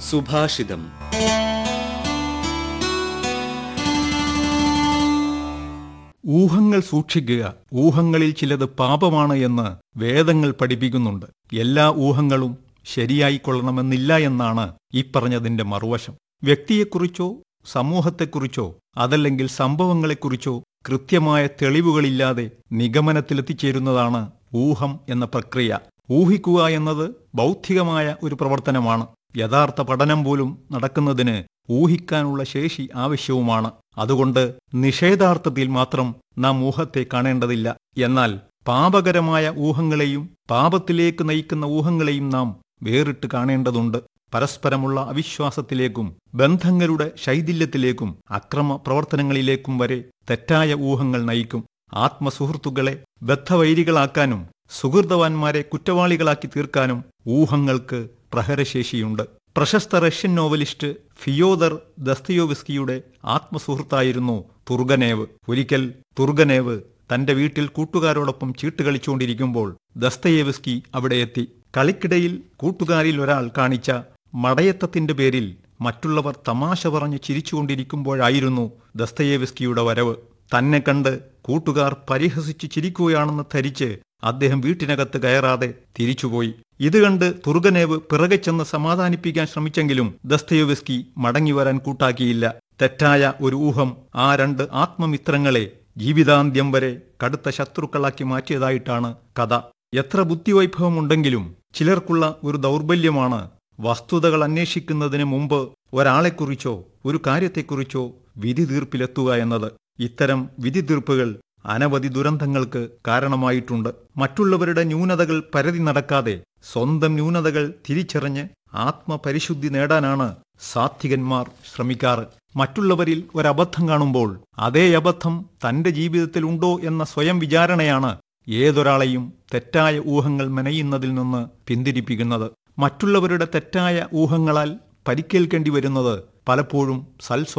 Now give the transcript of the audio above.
സുഭാഷിതം ഊഹങ്ങൾ സൂക്ഷിക്കുക ഊഹങ്ങളിൽ ചിലത് പാപമാണ് എന്ന് വേദങ്ങൾ പഠിപ്പിക്കുന്നുണ്ട് എല്ലാ ഊഹങ്ങളും ശരിയായിക്കൊള്ളണമെന്നില്ല എന്നാണ് ഈ പറഞ്ഞതിന്റെ മറുവശം വ്യക്തിയെക്കുറിച്ചോ സമൂഹത്തെക്കുറിച്ചോ അതല്ലെങ്കിൽ സംഭവങ്ങളെക്കുറിച്ചോ കൃത്യമായ തെളിവുകളില്ലാതെ നിഗമനത്തിലെത്തിച്ചേരുന്നതാണ് ഊഹം എന്ന പ്രക്രിയ ഊഹിക്കുക എന്നത് ബൗദ്ധികമായ ഒരു പ്രവർത്തനമാണ് യഥാർത്ഥ പഠനം പോലും നടക്കുന്നതിന് ഊഹിക്കാനുള്ള ശേഷി ആവശ്യവുമാണ് അതുകൊണ്ട് നിഷേധാർത്ഥത്തിൽ മാത്രം നാം ഊഹത്തെ കാണേണ്ടതില്ല എന്നാൽ പാപകരമായ ഊഹങ്ങളെയും പാപത്തിലേക്ക് നയിക്കുന്ന ഊഹങ്ങളെയും നാം വേറിട്ട് കാണേണ്ടതുണ്ട് പരസ്പരമുള്ള അവിശ്വാസത്തിലേക്കും ബന്ധങ്ങളുടെ ശൈഥില്യത്തിലേക്കും അക്രമ പ്രവർത്തനങ്ങളിലേക്കും വരെ തെറ്റായ ഊഹങ്ങൾ നയിക്കും ആത്മസുഹൃത്തുക്കളെ ബദ്ധവൈരികളാക്കാനും സുഹൃതവാന്മാരെ കുറ്റവാളികളാക്കി തീർക്കാനും ഊഹങ്ങൾക്ക് പ്രഹരശേഷിയുണ്ട് പ്രശസ്ത റഷ്യൻ നോവലിസ്റ്റ് ഫിയോദർ ദസ്തയോവിസ്കിയുടെ ആത്മസുഹൃത്തായിരുന്നു തുർഗനേവ് ഒരിക്കൽ തുർഗനേവ് തന്റെ വീട്ടിൽ കൂട്ടുകാരോടൊപ്പം ചീട്ട് കളിച്ചുകൊണ്ടിരിക്കുമ്പോൾ ദസ്തയേവിസ്കി അവിടെ എത്തി കളിക്കിടയിൽ കൂട്ടുകാരിൽ ഒരാൾ കാണിച്ച മടയത്തത്തിന്റെ പേരിൽ മറ്റുള്ളവർ തമാശ പറഞ്ഞ് ചിരിച്ചുകൊണ്ടിരിക്കുമ്പോഴായിരുന്നു ദസ്തയേവിസ്കിയുടെ വരവ് തന്നെ കണ്ട് കൂട്ടുകാർ പരിഹസിച്ച് ചിരിക്കുകയാണെന്ന് ധരിച്ച് അദ്ദേഹം വീട്ടിനകത്ത് കയറാതെ തിരിച്ചുപോയി ഇത് കണ്ട് തുർഗനേവ് പിറകെ ചെന്ന് സമാധാനിപ്പിക്കാൻ ശ്രമിച്ചെങ്കിലും ദസ്തയോവിസ്കി മടങ്ങിവരാൻ കൂട്ടാക്കിയില്ല തെറ്റായ ഒരു ഊഹം ആ രണ്ട് ആത്മമിത്രങ്ങളെ ജീവിതാന്ത്യം വരെ കടുത്ത ശത്രുക്കളാക്കി മാറ്റിയതായിട്ടാണ് കഥ എത്ര ബുദ്ധിവൈഭവമുണ്ടെങ്കിലും ചിലർക്കുള്ള ഒരു ദൗർബല്യമാണ് വസ്തുതകൾ അന്വേഷിക്കുന്നതിന് മുമ്പ് ഒരാളെക്കുറിച്ചോ ഒരു കാര്യത്തെക്കുറിച്ചോ വിധി തീർപ്പിലെത്തുക എന്നത് ഇത്തരം വിധി തീർപ്പുകൾ അനവധി ദുരന്തങ്ങൾക്ക് കാരണമായിട്ടുണ്ട് മറ്റുള്ളവരുടെ ന്യൂനതകൾ പരതി നടക്കാതെ സ്വന്തം ന്യൂനതകൾ തിരിച്ചറിഞ്ഞ് ആത്മപരിശുദ്ധി നേടാനാണ് സാത്വികന്മാർ ശ്രമിക്കാറ് മറ്റുള്ളവരിൽ ഒരബദ്ധം കാണുമ്പോൾ അതേ അബദ്ധം തന്റെ ജീവിതത്തിൽ ഉണ്ടോ എന്ന സ്വയം വിചാരണയാണ് ഏതൊരാളെയും തെറ്റായ ഊഹങ്ങൾ മെനയുന്നതിൽ നിന്ന് പിന്തിരിപ്പിക്കുന്നത് മറ്റുള്ളവരുടെ തെറ്റായ ഊഹങ്ങളാൽ പരിക്കേൽക്കേണ്ടി വരുന്നത് പലപ്പോഴും സൽസ്വ